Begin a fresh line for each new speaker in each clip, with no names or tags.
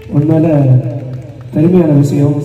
உண்மையில பெருமையான விஷயம்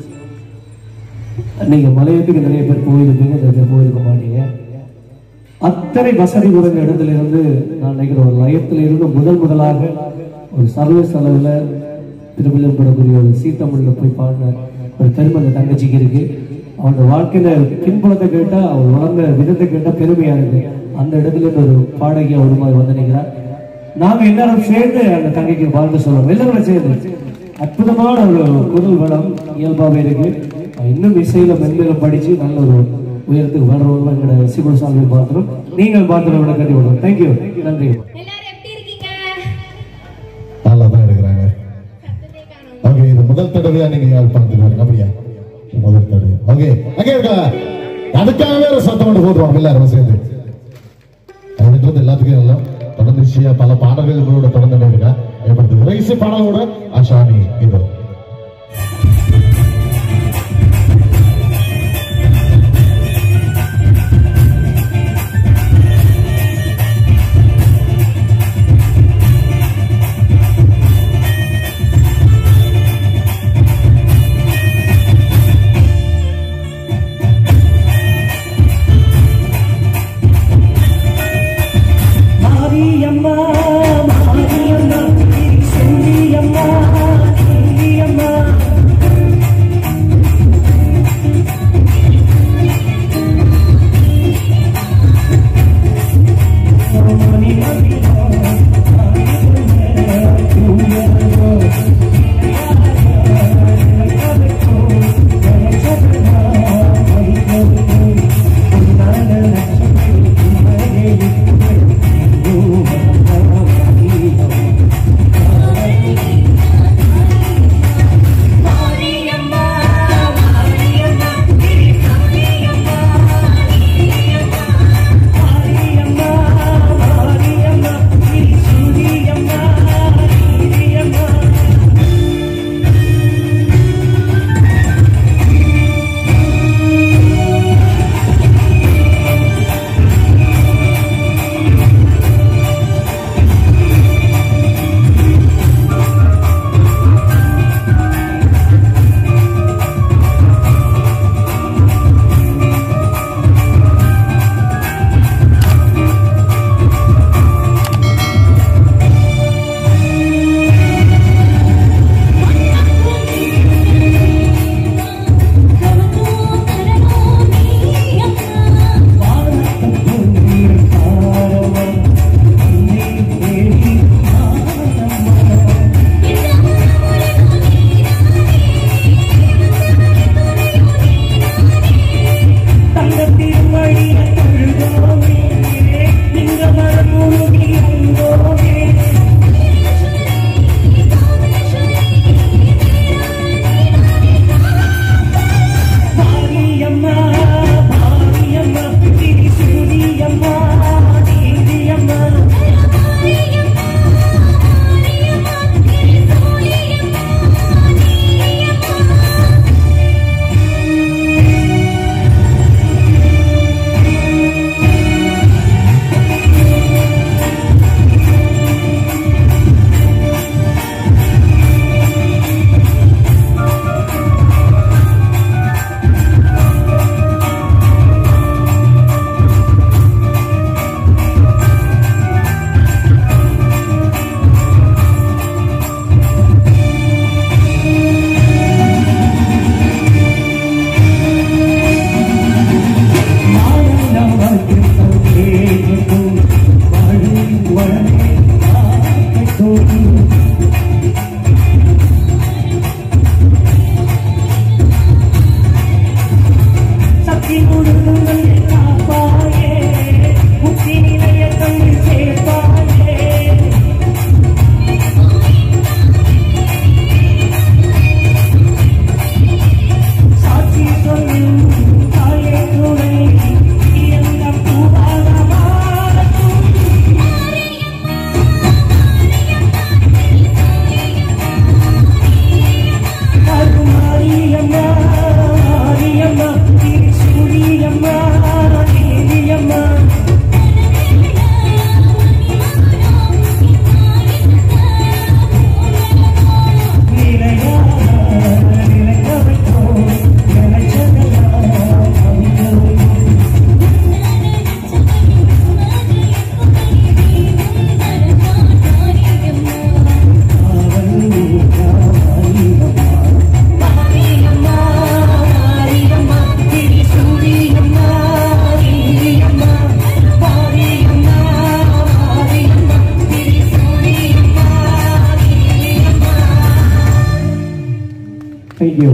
நீங்க மலையத்துக்கு நிறைய பேர் போயிருப்பீங்க நிறைய பேர் போயிருக்க மாட்டீங்க அத்தனை வசதி குறைந்த இடத்துல இருந்து நான் நினைக்கிறேன் ஒரு லயத்துல இருந்து முதல் முதலாக ஒரு சர்வீஸ் அளவில் திருவிழப்படக்கூடிய ஒரு சீத்தமிழ்ல போய் பாடின ஒரு பெருமை அந்த தங்கச்சிக்கு இருக்கு அவனோட வாழ்க்கையில பின்புலத்தை கேட்டா அவள் வளர்ந்த விதத்தை கேட்டா பெருமையா இருக்கு அந்த இடத்துல இருந்து ஒரு பாடகியா ஒரு மாதிரி வந்து நிற்கிறார் நாங்க எல்லாரும் சேர்ந்து அந்த தங்கைக்கு வாழ்ந்து சொல்றோம் எல்லாரும் சேர்ந்து அற்புதமான ஒரு குரல் வளம் இயல்பாவே இருக்கு இன்னும் இசையில மென்மேலும் படிச்சு நல்ல ஒரு உயரத்துக்கு வளர்றவங்க எங்களோட சிகுல் சாமி பார்த்துரும் நீங்கள் பார்த்துரும் விட கட்டி விடுறோம் தேங்க்யூ நன்றி
எல்லாரும் எப்படி இருக்கீங்க
நல்லா தான் இருக்கிறாங்க ஓகே இது முதல் தடவையா நீங்க யாழ்ப்பாணத்துக்கு வரீங்க அப்படியா முதல் தடவை ஓகே அங்கே இருக்கா அதுக்காகவே ஒரு சத்தம் கொண்டு போடுவாங்க எல்லாரும் சேர்ந்து அதுன்றது எல்லாத்துக்கும் எல்லாம் தொடர்ந்து ஷியா பல பாடல்களோட தொடர்ந்து இருக்கா ஏற்படுத்து இறைசி பாடலோட அஷானி இதோ
மாரியம்மா மாரியம்மா செல்லியம்மா
தேங்க்யூ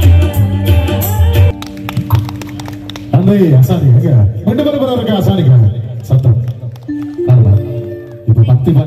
அன்னை அசானி எங்க ரெண்டு பேரும் பேரா இருக்கா அசானிக்கா